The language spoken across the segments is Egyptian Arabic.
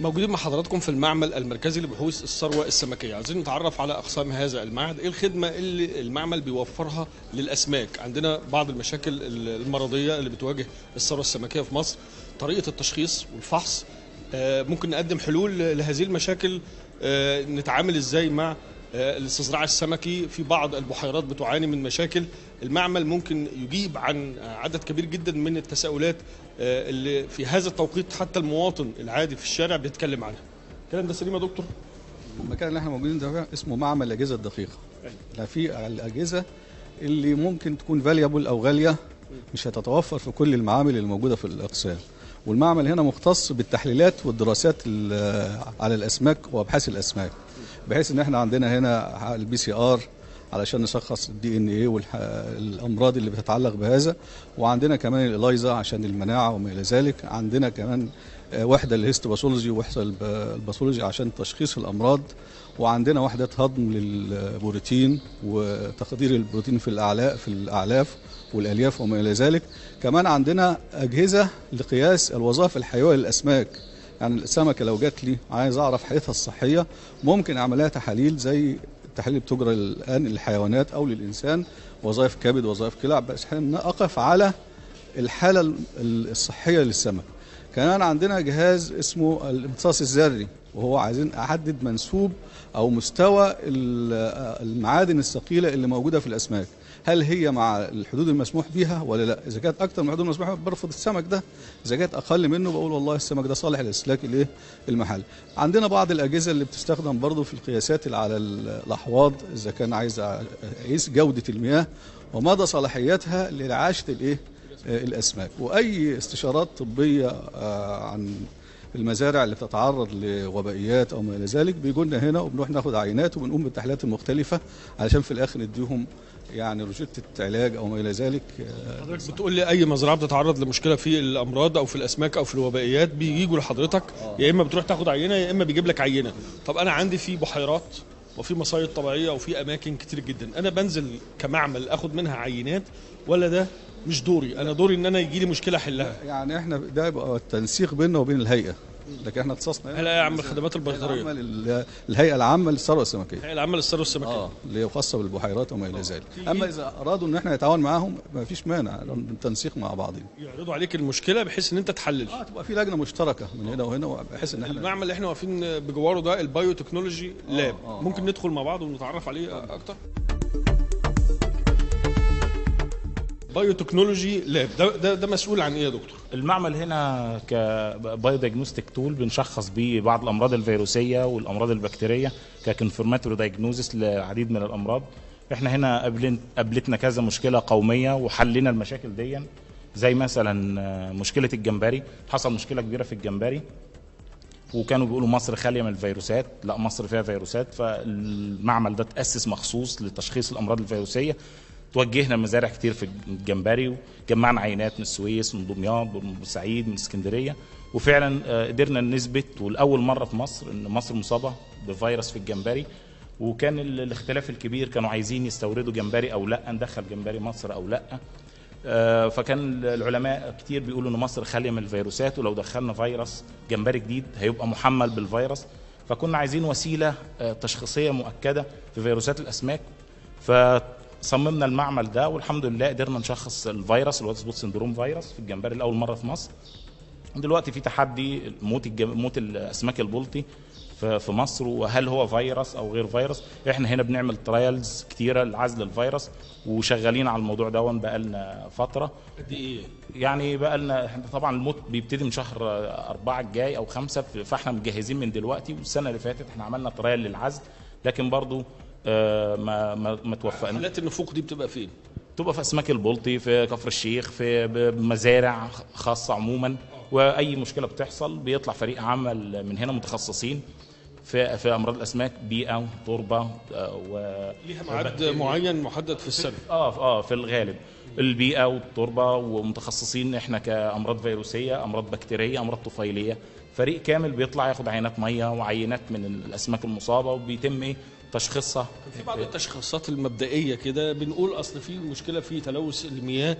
موجودين مع حضراتكم في المعمل المركزي لبحوث الثروه السمكيه عايزين نتعرف على اقسام هذا المعهد ايه الخدمه اللي المعمل بيوفرها للاسماك عندنا بعض المشاكل المرضيه اللي بتواجه الثروه السمكيه في مصر طريقه التشخيص والفحص آه، ممكن نقدم حلول لهذه المشاكل آه، نتعامل ازاي مع آه، الاستزراع السمكي في بعض البحيرات بتعاني من مشاكل المعمل ممكن يجيب عن عدد كبير جدا من التساؤلات آه، اللي في هذا التوقيت حتى المواطن العادي في الشارع بيتكلم عنها الكلام ده سليم يا دكتور المكان اللي احنا موجودين ده اسمه معمل الاجهزه الدقيقه لا في الاجهزه اللي ممكن تكون فاليبل او غاليه مش هتتوفر في كل المعامل الموجوده في الاقسام والمعمل هنا مختص بالتحليلات والدراسات ال- على الاسماك وابحاث الاسماك بحيث ان احنا عندنا هنا البي سي ار علشان نشخص الدي ان ايه والامراض اللي بتتعلق بهذا وعندنا كمان الالايزا عشان المناعه وما الى ذلك عندنا كمان آه، وحده الهيستوباثولوجي ووحده الب- الباثولوجي عشان تشخيص الامراض وعندنا وحدات هضم للبروتين وتقدير البروتين في الاعلاف في الاعلاف والالياف وما الى ذلك كمان عندنا اجهزه لقياس الوظائف الحيويه للاسماك يعني السمكه لو جات لي عايز اعرف حالتها الصحيه ممكن اعمل لها تحاليل زي التحاليل اللي بتجرى الان للحيوانات او للانسان وظائف كبد وظائف كلى بس إحنا اقف على الحاله ال- الصحيه للسمك كمان عندنا جهاز اسمه الامتصاص الذري وهو عايزين احدد منسوب او مستوى ال- المعادن الثقيله اللي موجوده في الاسماك هل هي مع الحدود المسموح بها ولا لا اذا كانت اكتر من الحدود المسموح بها برفض السمك ده اذا كانت اقل منه بقول والله السمك ده صالح للاسلاك الايه المحلي عندنا بعض الاجهزه اللي بتستخدم برضه في القياسات اللي على ال- الاحواض اذا كان عايز اقيس جوده المياه ومدى صلاحيتها لرعاشه الايه آه، الاسماك واي استشارات طبيه آه، عن المزارع اللي بتتعرض لوبائيات او ما الى ذلك بيجوا لنا هنا وبنروح ناخد عينات وبنقوم بالتحليلات المختلفه علشان في الاخر نديهم يعني روشته علاج او ما الى ذلك آه، حضرتك بتقول لي اي مزرعه بتتعرض لمشكله في الامراض او في الاسماك او في الوبائيات بيجوا لحضرتك يا اما بتروح تاخد عينه يا اما بيجيب لك عينه طب انا عندي في بحيرات وفي مصايد طبيعيه وفي اماكن كتير جدا انا بنزل كمعمل اخد منها عينات ولا ده مش دوري انا دوري ان انا يجي لي مشكله احلها يعني احنا ده يبقى التنسيق بيننا وبين الهيئه لكن احنا اختصاصنا هلا يا عم الخدمات البيطريه العامة لل- الهيئه العامه للثروه السمكيه هي العمل الثروه السمكيه اه اللي هي خاصه بالبحيرات وما الى ذلك اما اذا ارادوا ان احنا نتعاون معاهم ما فيش مانع التنسيق مع بعضنا يعرضوا عليك المشكله بحيث ان انت تحلل اه تبقى في لجنه مشتركه من هنا وهنا بحيث ان احنا المعمل اللي احنا واقفين بجواره ده البايو تكنولوجي لاب آه، ممكن ندخل مع بعض ونتعرف عليه اكتر بايو تكنولوجي لاب ده ده, ده مسؤول عن ايه يا دكتور المعمل هنا كبايو دايجنوستيك تول بنشخص بيه بعض الامراض الفيروسيه والامراض البكتيريه ككونفرماتوري دايجنوزس لعديد من الامراض احنا هنا قابلين قابلتنا كذا مشكله قوميه وحلينا المشاكل دي زي مثلا مشكله الجمبري حصل مشكله كبيره في الجمبري وكانوا بيقولوا مصر خاليه من الفيروسات لا مصر فيها فيروسات فالمعمل ده تاسس مخصوص لتشخيص الامراض الفيروسيه توجهنا مزارع كتير في الجمبري وجمعنا عينات من السويس من دمياط من بورسعيد من اسكندريه وفعلا آه، قدرنا نثبت والاول مره في مصر ان مصر مصابه بفيروس في الجمبري وكان ال- الاختلاف الكبير كانوا عايزين يستوردوا جمبري او لا ندخل جمبري مصر او لا آه، فكان العلماء كتير بيقولوا ان مصر خاليه من الفيروسات ولو دخلنا فيروس جمبري جديد هيبقى محمل بالفيروس فكنا عايزين وسيله آه، تشخيصيه مؤكده في فيروسات الاسماك فصممنا المعمل ده والحمد لله قدرنا نشخص الفيروس الواد سبوت سندروم فيروس في الجمبري لاول مره في مصر دلوقتي في تحدي موت الجم... موت الاسماك البلطي في في مصر وهل هو فيروس او غير فيروس احنا هنا بنعمل ترايلز كتيره لعزل الفيروس وشغالين على الموضوع ده بقالنا فتره قد ايه يعني بقى لنا احنا طبعا الموت بيبتدي من شهر أربعة الجاي أو خمسة فاحنا مجهزين من دلوقتي والسنة اللي فاتت احنا عملنا ترايل للعزل لكن برضو آه، ما ما ما توفقنا حالات النفوق دي بتبقى فين تبقى في اسماك البلطي في كفر الشيخ في ب- مزارع خاصه عموما واي مشكله بتحصل بيطلع فريق عمل من هنا متخصصين في في امراض الاسماك بيئه تربه آه، و ليها ميعاد معين محدد في السنه اه اه في الغالب البيئه والتربه ومتخصصين احنا كامراض فيروسيه امراض بكتيريه امراض طفيليه فريق كامل بيطلع ياخد عينات ميه وعينات من الاسماك المصابه وبيتم ايه تشخيصها في بعض التشخيصات المبدئيه كده بنقول اصل في مشكله في تلوث المياه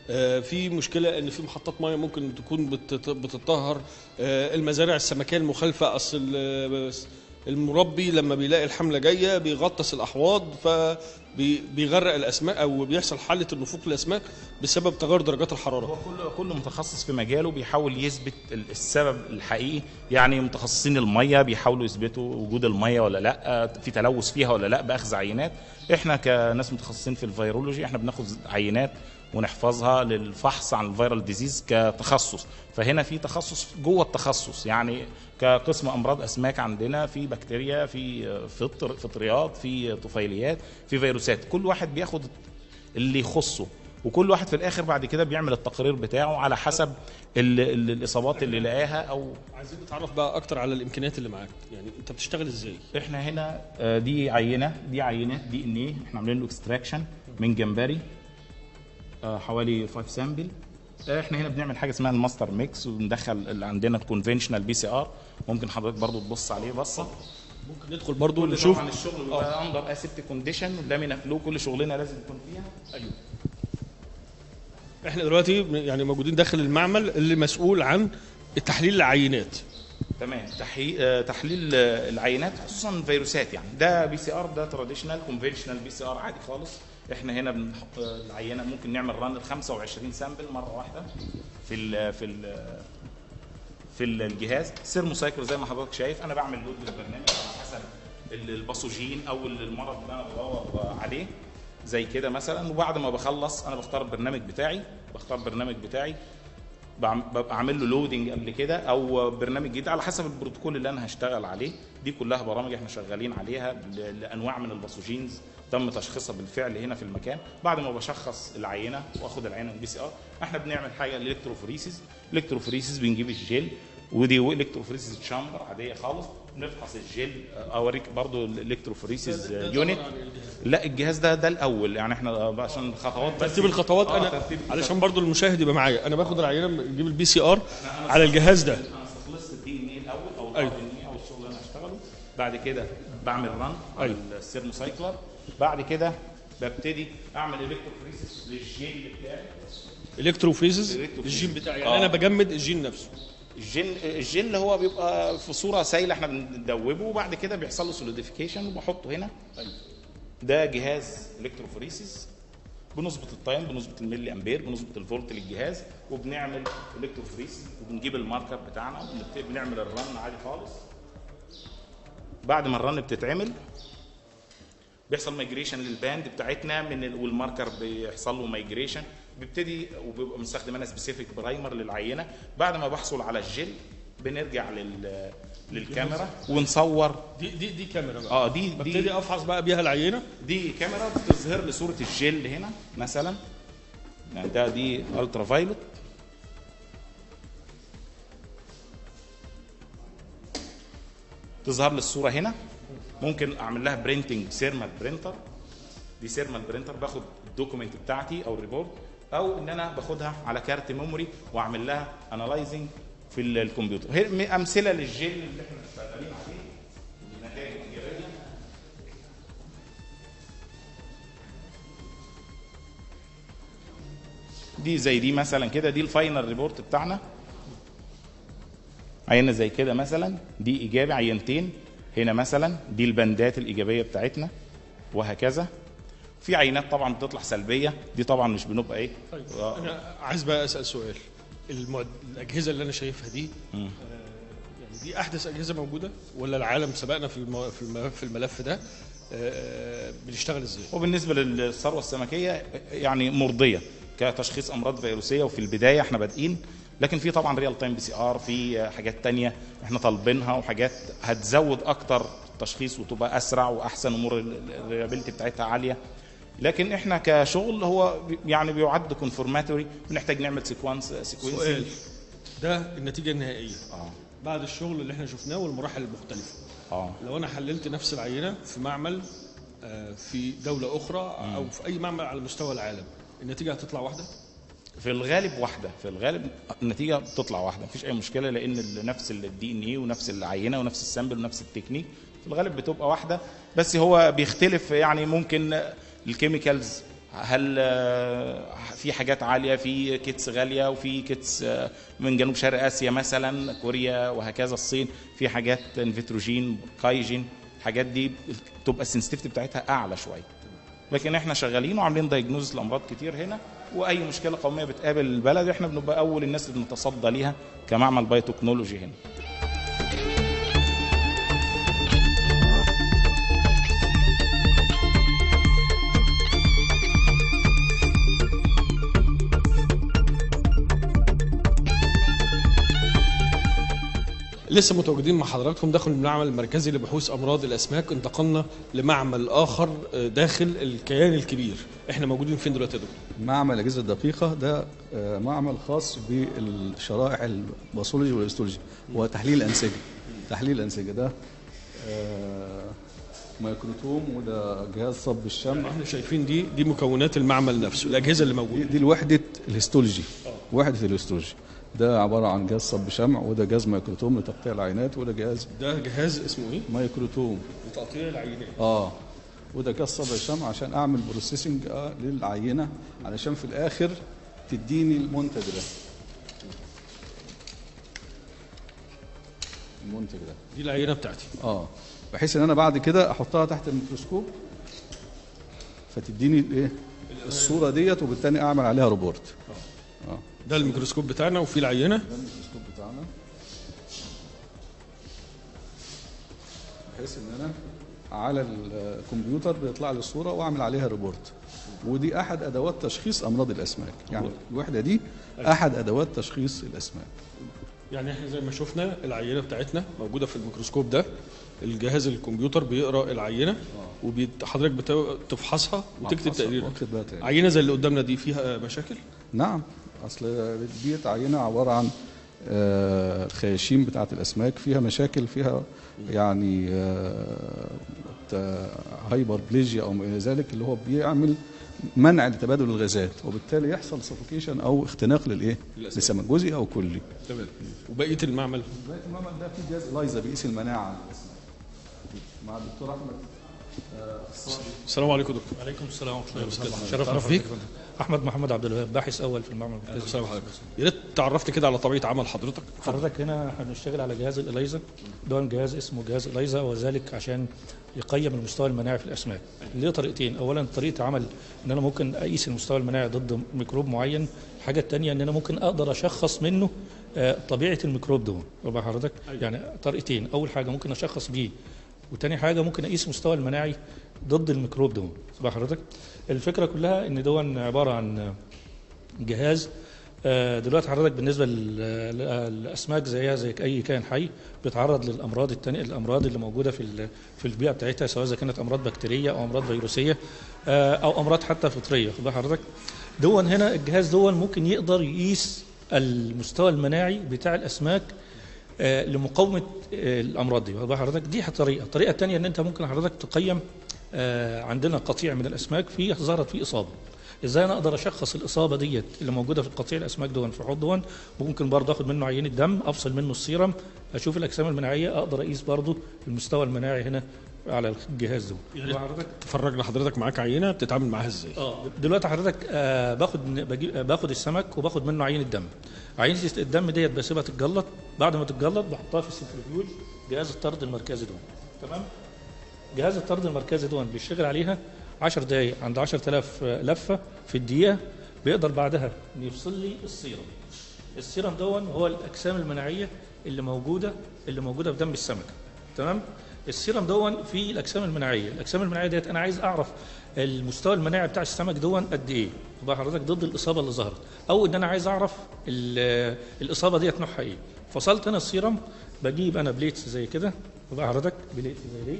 آه، في مشكله ان في محطات ميه ممكن تكون بتت- بتطهر آه، المزارع السمكيه المخالفه اصل آه، المربي لما بيلاقي الحمله جايه بيغطس الاحواض فبيغرق الاسماك او بيحصل حاله النفوق للاسماك بسبب تغير درجات هو الحراره كل كل متخصص في مجاله بيحاول يثبت ال- السبب الحقيقي يعني متخصصين الميه بيحاولوا يثبتوا وجود الميه ولا لا في تلوث فيها ولا لا باخذ عينات احنا كناس متخصصين في الفيرولوجي احنا بناخد عينات ونحفظها للفحص عن الفيرال ديزيز كتخصص فهنا في تخصص جوه التخصص يعني كقسم امراض اسماك عندنا في بكتيريا في فطر فطريات في طفيليات في فيروسات كل واحد بياخد اللي يخصه وكل واحد في الاخر بعد كده بيعمل التقرير بتاعه على حسب ال ال الاصابات اللي لقاها او عايزين نتعرف بقى اكتر على الامكانيات اللي معاك يعني انت بتشتغل ازاي احنا هنا آه، دي عينه دي عينات دي ان ايه احنا عاملين له اكستراكشن من جمبري آه، حوالي 5 سامبل احنا هنا بنعمل حاجه اسمها الماستر ميكس وبندخل اللي عندنا الكونفنشنال بي سي ار ممكن حضرتك برضو تبص عليه بصه ممكن ندخل برضو كل نشوف طبعا الشغل بيبقى اندر اسيبت كونديشن لامينا فلو كل شغلنا لازم يكون فيها ايوه احنا دلوقتي يعني موجودين داخل المعمل اللي مسؤول عن تحليل العينات تمام تحي... آه، تحليل آه، العينات خصوصا الفيروسات يعني ده بي سي ار ده تراديشنال كونفنشنال بي سي ار عادي خالص احنا هنا بنحط آه، العينه ممكن نعمل ران ل 25 سامبل مره واحده في ال في ال في الجهاز سيرموسايكل زي ما حضرتك شايف انا بعمل لود للبرنامج على حسب ال- الباثوجين او المرض اللي انا بدور عليه زي كده مثلا وبعد ما بخلص انا بختار البرنامج بتاعي بختار البرنامج بتاعي بعم- ببقى عامل له لودنج قبل كده او برنامج جديد على حسب البروتوكول اللي انا هشتغل عليه دي كلها برامج احنا شغالين عليها ل- لانواع من الباثوجينز تم تشخيصها بالفعل هنا في المكان بعد ما بشخص العينه واخد العينه من بي سي ار احنا بنعمل حاجه الالكتروفوريسيس الالكتروفوريسيس بنجيب الجيل ودي الكتروفوريسيس تشامبر عاديه خالص بنفحص الجيل اوريك برضو الالكتروفوريسيس يونت لا الجهاز ده ده الاول يعني احنا عشان خطوات بس ترتيب الخطوات آه، انا ترتيب علشان برضو المشاهد يبقى معايا انا باخد العينه بجيب البي سي ار على الجهاز ده انا استخلصت الدي ان اي الاول او أيوة. الار ان اي او الشغل اللي انا هشتغله بعد كده بعمل ران على أيوة. السيرموسايكلر بعد كده ببتدي اعمل الكتروفوريسيس للجيل بتاعي الكتروفريزز الإلكتروفريزز. الجين بتاعي يعني آه. انا بجمد الجين نفسه الجل الجل اللي هو بيبقى في صوره سايله احنا بندوبه وبعد كده بيحصل له سوليديفيكيشن وبحطه هنا ده جهاز الكتروفوريسيس بنظبط التايم بنظبط الملي امبير بنظبط الفولت للجهاز وبنعمل الكتروفوريسيس وبنجيب الماركر بتاعنا وبنبت- بنعمل الرن عادي خالص بعد ما الرن بتتعمل بيحصل مايجريشن للباند بتاعتنا من ال... والماركر بيحصل له مايجريشن بيبتدي وبيبقى مستخدم انا سبيسيفيك برايمر للعينه بعد ما بحصل على الجل بنرجع لل للكاميرا ونصور دي دي دي كاميرا بقى اه دي دي ببتدي افحص بقى بيها العينه دي كاميرا بتظهر لي صوره الجل هنا مثلا يعني ده دي الترا فايلوت تظهر لي الصوره هنا ممكن اعمل لها برينتنج سيرمال برينتر دي سيرمال برينتر باخد الدوكيمنت بتاعتي او الريبورت او ان انا باخدها على كارت ميموري واعمل لها انالايزنج في ال- الكمبيوتر هي امثله للجل اللي احنا شغالين عليه النتائج الايجابيه دي زي دي مثلا كده دي الفاينل ريبورت بتاعنا عينه زي كده مثلا دي ايجابي عينتين هنا مثلا دي البندات الايجابيه بتاعتنا وهكذا في عينات طبعا بتطلع سلبيه دي طبعا مش بنبقى ايه طيب آه، انا عايز بقى اسال سؤال المعد... الاجهزه اللي انا شايفها دي آه يعني دي احدث اجهزه موجوده ولا العالم سبقنا في المو... في الم- في الملف ده آه بنشتغل ازاي وبالنسبه للثروه السمكيه يعني مرضيه كتشخيص امراض فيروسيه وفي البدايه احنا بادئين لكن في طبعا ريال تايم بي سي ار في حاجات تانية احنا طالبينها وحاجات هتزود اكتر التشخيص وتبقى اسرع واحسن امور الريابيلتي بتاعتها عاليه لكن احنا كشغل هو بي- يعني بيعد كونفورماتوري بنحتاج نعمل سيكونس سؤال سيكونس ده النتيجه النهائيه اه بعد الشغل اللي احنا شفناه والمراحل المختلفه اه لو انا حللت نفس العينه في معمل آه في دوله اخرى او في اي معمل على مستوى العالم النتيجه هتطلع واحده في الغالب واحده في الغالب النتيجه بتطلع واحده مفيش اي مشكله لان ال- نفس الدي ان اي ونفس العينه ونفس السامبل ونفس التكنيك في الغالب بتبقى واحده بس هو بيختلف يعني ممكن الكيميكالز هل آه، في حاجات عاليه في كيتس غاليه وفي كيتس آه، من جنوب شرق اسيا مثلا كوريا وهكذا الصين في حاجات انفيتروجين كايجين الحاجات دي تبقى السنسيتيفيتي بتاعتها اعلى شويه لكن احنا شغالين وعاملين دايجنوز لامراض كتير هنا واي مشكله قوميه بتقابل البلد احنا بنبقى اول الناس اللي بنتصدى ليها كمعمل بايوتكنولوجي هنا لسه متواجدين مع حضراتكم داخل المعمل المركزي لبحوث امراض الاسماك انتقلنا لمعمل اخر آه، داخل الكيان الكبير احنا موجودين فين دلوقتي يا دكتور معمل الاجهزه الدقيقه ده آه، معمل خاص بالشرائح الباثولوجي والهيستولوجي وتحليل الانسجه تحليل الانسجه ده آه، ميكروتوم وده جهاز صب الشمع احنا شايفين دي دي مكونات المعمل نفسه الاجهزه اللي دي, موجوده دي الوحده الهيستولوجي وحده الهيستولوجي ده عباره عن جهاز صب شمع وده جهاز ميكروتوم لتقطيع العينات وده جهاز ده جهاز اسمه ايه ميكروتوم لتقطيع العينات اه وده جهاز صب الشمع عشان اعمل بروسيسنج آه للعينه علشان في الاخر تديني المنتج ده المنتج ده دي العينه بتاعتي اه بحيث ان انا بعد كده احطها تحت الميكروسكوب فتديني الايه الصوره ديت وبالتالي اعمل عليها روبورت اه ده الميكروسكوب بتاعنا وفي العينه ده الميكروسكوب بتاعنا بحيث ان انا على الكمبيوتر بيطلع لي الصوره واعمل عليها ريبورت ودي احد ادوات تشخيص امراض الاسماك يعني الوحده دي احد ادوات تشخيص الاسماك يعني احنا زي ما شفنا العينه بتاعتنا موجوده في الميكروسكوب ده الجهاز الكمبيوتر بيقرا العينه وحضرتك بتفحصها وتكتب تقرير واكتب بقى تاني. عينه زي اللي قدامنا دي فيها مشاكل نعم اصل ديت عينه عباره عن آه، الخياشيم بتاعه الاسماك فيها مشاكل فيها يعني هايبر بليجيا او ما الى ذلك اللي هو بيعمل منع لتبادل الغازات وبالتالي يحصل سفوكيشن او اختناق للايه؟ للأسماك. لسمك جزئي او كلي. تمام وبقيه المعمل بقيت المعمل ده في جهاز الايزا بيقيس المناعه عند الاسماك. مع الدكتور احمد آه، الصادق السلام عليكم دكتور وعليكم السلام ورحمه الله وبركاته شرف تعرف بيك. احمد محمد عبد الوهاب باحث اول في المعمل المركزي السلام عليكم يا ريت تعرفني كده على طبيعه عمل حضرتك حضرتك هنا احنا بنشتغل على جهاز الاليزا ده جهاز اسمه جهاز اليزا وذلك عشان يقيم المستوى المناعي في الاسماك ليه طريقتين اولا طريقه عمل ان انا ممكن اقيس المستوى المناعي ضد ميكروب معين الحاجه الثانيه ان انا ممكن اقدر اشخص منه آه، طبيعه الميكروب ده يبقى حضرتك يعني طريقتين اول حاجه ممكن اشخص بيه وتاني حاجه ممكن اقيس المستوى المناعي ضد الميكروب ده يبقى حضرتك الفكره كلها ان دون عباره عن جهاز آه، دلوقتي حضرتك بالنسبه لل- للاسماك زيها زي اي كائن حي بيتعرض للامراض التانية الامراض اللي موجوده في ال- في البيئه بتاعتها سواء اذا كانت امراض بكتيريه او امراض فيروسيه آه، او امراض حتى فطريه خد بال حضرتك دون هنا الجهاز دون ممكن يقدر يقيس المستوى المناعي بتاع الاسماك آه، لمقاومه آه، الامراض دي واخد بال حضرتك دي طريقه الطريقه الثانيه ان انت ممكن حضرتك تقيم آه، عندنا قطيع من الاسماك فيه ظهرت فيه اصابه ازاي انا اقدر اشخص الاصابه ديت اللي موجوده في القطيع الاسماك دون في حوض دون ممكن برضه اخد منه عينه دم افصل منه السيرم اشوف الاجسام المناعيه اقدر اقيس برضه المستوى المناعي هنا على الجهاز ده يا ريت حضرتك تفرجنا حضرتك معاك عينه بتتعامل معاها ازاي اه دلوقتي حضرتك آه باخد بجيب آه باخد السمك وباخد منه عينه دم عينه الدم ديت بسيبها تتجلط بعد ما تتجلط بحطها في السنترفيوج جهاز الطرد المركزي دون تمام جهاز الطرد المركزي دون بيشتغل عليها 10 دقائق عند 10000 لفه في الدقيقه بيقدر بعدها يفصل لي السيرم السيرم دون هو الاجسام المناعيه اللي موجوده اللي موجوده في دم السمكه تمام السيرم دون فيه الاجسام المناعيه الاجسام المناعيه ديت انا عايز اعرف المستوى المناعي بتاع السمك دون قد ايه يبقى حضرتك ضد الاصابه اللي ظهرت او ان انا عايز اعرف ال- الاصابه ديت نوعها ايه فصلت انا السيرم بجيب انا بليتس زي كده يبقى حضرتك بليتس زي دي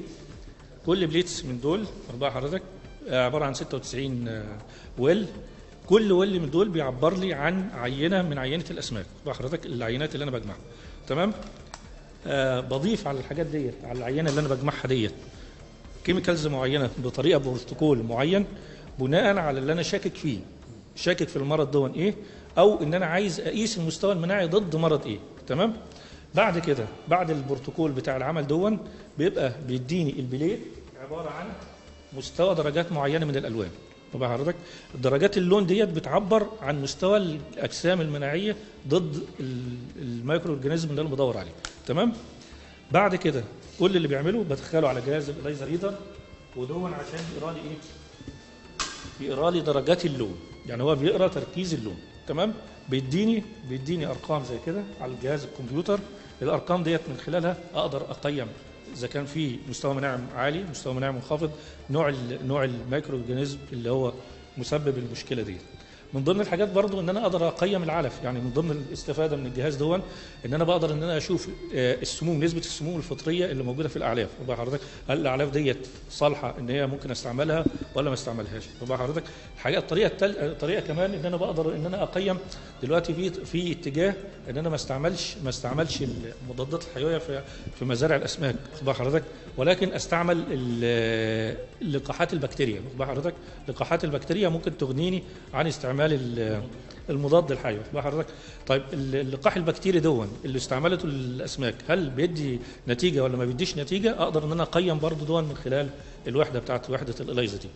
كل بليتس من دول اربعه حضرتك آه، عباره عن 96 آه، ويل كل ويل من دول بيعبر لي عن عينه من عينه الاسماك يبقى حضرتك العينات اللي انا بجمعها تمام آه بضيف على الحاجات ديت على العينه اللي انا بجمعها ديت كيميكالز معينه بطريقه بروتوكول معين بناء على اللي انا شاكك فيه شاكك في المرض دون ايه او ان انا عايز اقيس المستوى المناعي ضد مرض ايه تمام بعد كده بعد البروتوكول بتاع العمل دون بيبقى بيديني البليت عباره عن مستوى درجات معينه من الالوان طبعا حضرتك درجات اللون ديت بتعبر عن مستوى الاجسام المناعيه ضد ال- الميكرو اورجانيزم اللي انا بدور عليه تمام بعد كده كل اللي بيعمله بدخله على جهاز الايزر ريدر ودون عشان يقرا لي ايه بيقرا لي درجات اللون يعني هو بيقرا تركيز اللون تمام بيديني بيديني ارقام زي كده على الجهاز الكمبيوتر الارقام ديت من خلالها اقدر اقيم اذا كان في مستوى مناعه عالي مستوى مناعه منخفض نوع ال- نوع الميكرو اورجانيزم اللي هو مسبب المشكله ديت من ضمن الحاجات برضو ان انا اقدر اقيم العلف يعني من ضمن الاستفاده من الجهاز دون ان انا بقدر ان انا اشوف آه، السموم نسبه السموم الفطريه اللي موجوده في الاعلاف وبقى حضرتك هل الاعلاف ديت صالحه ان هي ممكن استعملها ولا ما استعملهاش وبقى حضرتك الحاجه الطريقه التل... الطريقه كمان ان انا بقدر ان انا اقيم دلوقتي في في اتجاه ان انا ما استعملش ما استعملش المضادات الحيويه في في مزارع الاسماك بقى حضرتك ولكن استعمل ال- اللقاحات البكتيريا بقى حضرتك لقاحات البكتيريا ممكن تغنيني عن استعمال ال- المضاد الحيوي بقى حضرتك طيب ال- اللقاح البكتيري دون اللي استعملته الاسماك هل بيدي نتيجه ولا ما بيديش نتيجه اقدر ان انا اقيم برضو دون من خلال الوحده بتاعت وحده الاليزا دي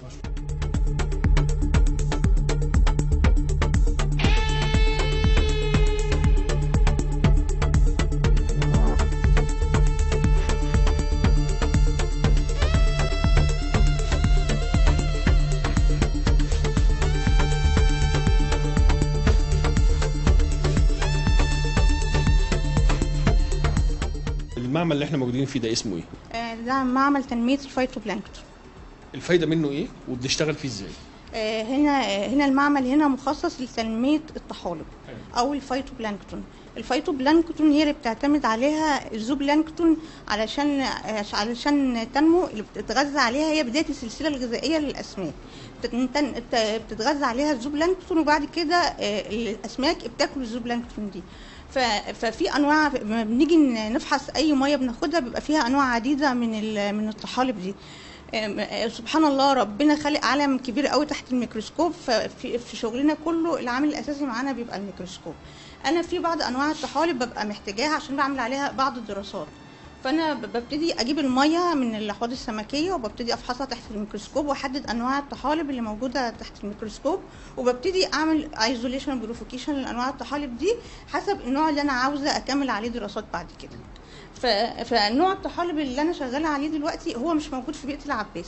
المعمل اللي احنا موجودين فيه ده اسمه ايه آه، ده معمل تنمية الفيتوبلانكتون الفايده منه ايه وبنشتغل فيه ازاي آه، هنا آه، هنا المعمل هنا مخصص لتنمية الطحالب أو الفيتوبلانكتون الفيتوبلانكتون هي اللي بتعتمد عليها الزوبلانكتون علشان آه، علشان تنمو اللي بتتغذى عليها هي بداية السلسلة الغذائية للأسماك بتتن- بت- بتتغذى عليها الزوبلانكتون وبعد كده آه، الأسماك بتاكل الزوبلانكتون دي ف- ففي انواع لما بنيجي نفحص اي ميه بناخدها بيبقى فيها انواع عديده من ال- من الطحالب دي أم- أه، سبحان الله ربنا خالق عالم كبير قوي تحت الميكروسكوب ففي في شغلنا كله العامل الاساسي معانا بيبقى الميكروسكوب انا في بعض انواع الطحالب ببقى محتاجاها عشان بعمل عليها بعض الدراسات فانا ب- ببتدي اجيب الميه من الاحواض السمكيه وببتدي افحصها تحت الميكروسكوب واحدد انواع الطحالب اللي موجوده تحت الميكروسكوب وببتدي اعمل ايزوليشن بروفوكيشن لانواع الطحالب دي حسب النوع اللي انا عاوزه اكمل عليه دراسات بعد كده ف... فنوع الطحالب اللي انا شغاله عليه دلوقتي هو مش موجود في بيئه العباسه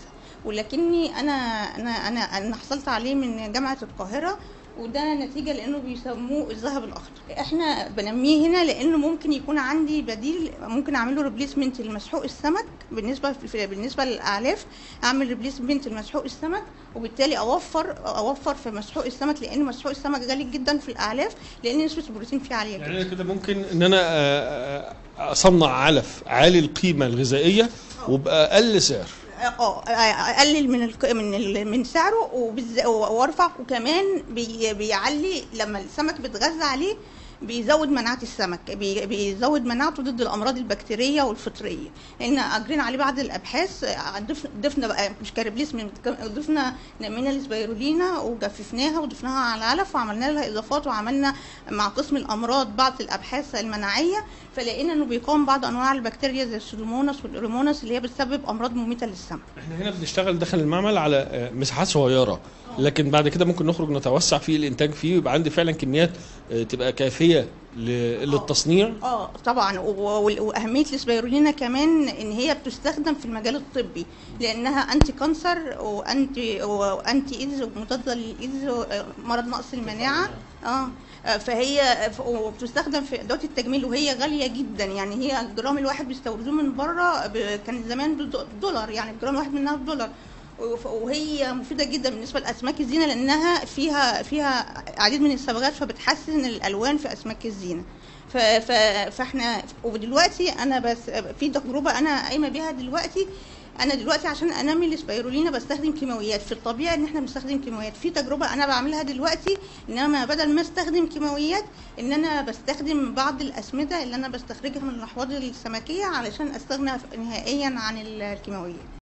ولكني انا انا انا انا حصلت عليه من جامعه القاهره وده نتيجه لانه بيسموه الذهب الاخضر احنا بنميه هنا لانه ممكن يكون عندي بديل ممكن اعمل له ريبليسمنت لمسحوق السمك بالنسبه في بالنسبه للاعلاف اعمل ريبليسمنت لمسحوق السمك وبالتالي اوفر اوفر في مسحوق السمك لان مسحوق السمك غالي جدا في الاعلاف لان نسبه البروتين فيه عاليه يعني جدا انا كده ممكن ان انا آه، آه، اصنع علف عالي القيمه الغذائيه وباقل سعر اه اقلل من الك... من ال... من سعره وبالز... وارفع وكمان بي... بيعلي لما السمك بيتغذى عليه بيزود مناعه السمك بي... بيزود مناعته ضد الامراض البكتيريه والفطريه لان اجرينا عليه بعض الابحاث ضف... ضفنا بقى مش كاربليسمنت ضفنا من الاسبيرولينا وجففناها وضفناها على العلف وعملنا لها اضافات وعملنا مع قسم الامراض بعض الابحاث المناعيه فلقينا انه بيقاوم بعض انواع البكتيريا زي السودوموناس والاوريموناس اللي هي بتسبب امراض مميته للسمك احنا هنا بنشتغل داخل المعمل على آه، مساحات صغيره لكن بعد كده ممكن نخرج نتوسع في الانتاج فيه ويبقى عندي فعلا كميات آه، تبقى كافيه ل- للتصنيع اه طبعا و- و- واهميه الاسبيرولينا كمان ان هي بتستخدم في المجال الطبي لانها انتي كانسر وانتي وانتي ايدز ومضاده للايدز مرض نقص المناعه اه آه، فهي ف- وبتستخدم في ادوات التجميل وهي غاليه جدا يعني هي الجرام الواحد بيستوردوه من بره ب- كان زمان بدو- بدولار يعني الجرام الواحد منها بدولار وف- وهي مفيده جدا بالنسبه لاسماك الزينه لانها فيها فيها عديد من الصبغات فبتحسن الالوان في اسماك الزينه ف- ف- فاحنا ودلوقتي انا بس في تجربه انا قايمه بيها دلوقتي انا دلوقتي عشان انمي الاسبيرولينا بستخدم كيماويات في الطبيعي ان احنا بنستخدم كيماويات في تجربه انا بعملها دلوقتي ان انا بدل ما استخدم كيماويات ان انا بستخدم بعض الاسمده اللي انا بستخرجها من الاحواض السمكيه علشان استغنى نهائيا عن الكيماويات